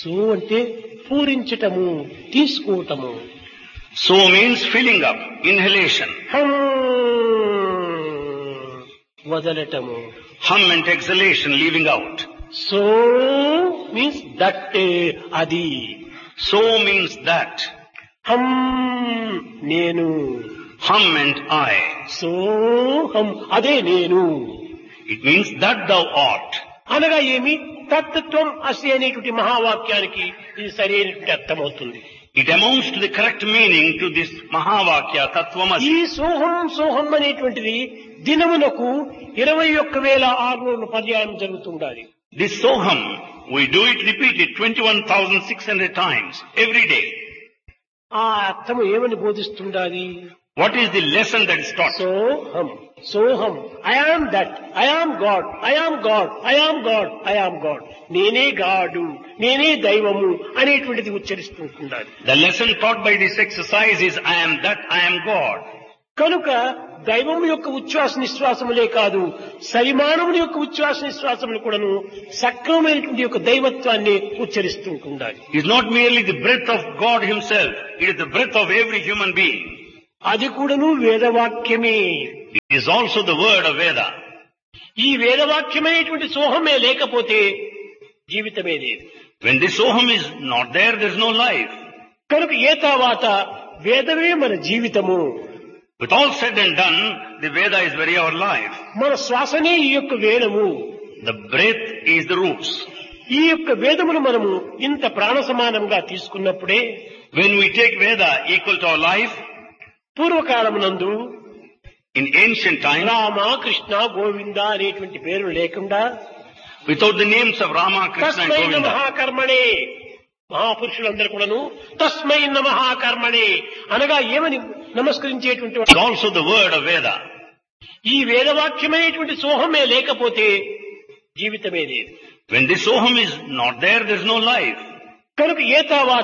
So అంటే పూరించటము తీసుకోవటము So means filling up, inhalation. హం వదలటము Hum and exhalation, leaving out. So means that అది So means that. హం నేను Hum and I. సోహం అదే నేను It means that thou art. అనగా ఏమి తత్వం అసి అనేటువంటి మహావాక్యానికి ఇది సరైనటువంటి అర్థమవుతుంది It amounts to the correct meaning to this Mahavakya ఈ Tattvamasi. సోహం సోహం అనేటువంటిది దినమునకు ఇరవై ఒక్క వేల ఆరు వందల పర్యాయం జరుగుతుండాలి This Soham, we do it repeated 21,600 times every day. ఆ అర్థము ఏమని బోధిస్తుండాలి What is the lesson that is taught? సోహం సోహం I am that I am God I am God I am God I am God నేనే God నేనే దైవము అనేటువంటిది ఉచ్చరిస్తుంటుండాలి The lesson taught by this exercise is I am that, I am God. కనుక దైవం యొక్క ఉచ్ఛ్వాస నిశ్వాసములే కాదు సరిమానవుని యొక్క ఉచ్ఛ్వాస నిశ్వాసములు కూడాను సక్రమమైనటువంటి యొక్క దైవత్వాన్ని ఉచ్చరిస్తుంటుండాలి It is not merely the breath of God himself, it is the breath of every human being. అది కూడాను వేదవాక్యమే It is also the word of Veda. ఈ వేదవాక్యమైనటువంటి సోహమే లేకపోతే జీవితమే లేదు When this Soham is not there, there is no life. కనుక ఏ తర్వాత వేదమే మన జీవితము With all said and done, the Veda is very our life. మన శ్వాసనే ఈ యొక్క వేదము The breath is the roots. ఈ యొక్క వేదమును మనము ఇంత ప్రాణ సమానంగా తీసుకున్నప్పుడే When we take Veda equal to our life, పూర్వకాలమునందు in ancient times, Rama Krishna Govinda అనేటువంటి పేర్లు లేకుండా without the names of Rama, Krishna and తస్మై Govinda, మహాకర్మణే మహాపురుషులందరూ కూడాను తస్మై మహాకర్మణే అనగా ఏమని నమస్కరించేటువంటి it's వాడు? also the word of Veda. ఈ వేదవాక్యమైనటువంటి సోహమే లేకపోతే జీవితమే లేదు When this Soham is not there, there is no life. కనుక ఏ తావా